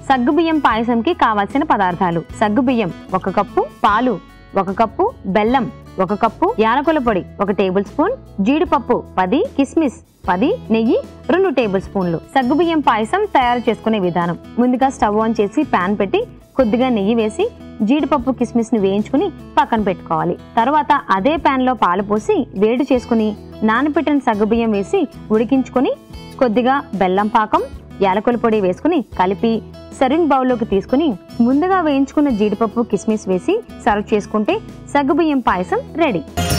సగ్గుబియ్యం పాయసంకి కావాల్సిన పదార్థాలు సగ్గుబియ్యం ఒక కప్పు పాలు ఒక కప్పు బెల్లం ఒక కప్పు యాలకుల పొడి ఒక టేబుల్ స్పూన్ జీడిపప్పు పది కిస్మిస్ పది నెయ్యి రెండు టేబుల్ స్పూన్లు సగ్గుబియ్యం పాయసం తయారు చేసుకునే విధానం ముందుగా స్టవ్ ఆన్ చేసి పాన్ పెట్టి కొద్దిగా నెయ్యి వేసి జీడిపప్పు కిస్మిస్ ని వేయించుకుని పక్కన పెట్టుకోవాలి తర్వాత అదే పాన్ లో పాలు పోసి వేడి చేసుకుని నానబెట్టిన సగ్గుబియ్యం వేసి ఉడికించుకొని కొద్దిగా బెల్లం పాకం యాలకుల పొడి వేసుకుని కలిపి సర్వింగ్ బౌల్లోకి తీసుకుని ముందుగా వేయించుకున్న జీడిపప్పు కిస్మిస్ వేసి సర్వ్ చేసుకుంటే సగ్గుబియ్యం పాయసం రెడీ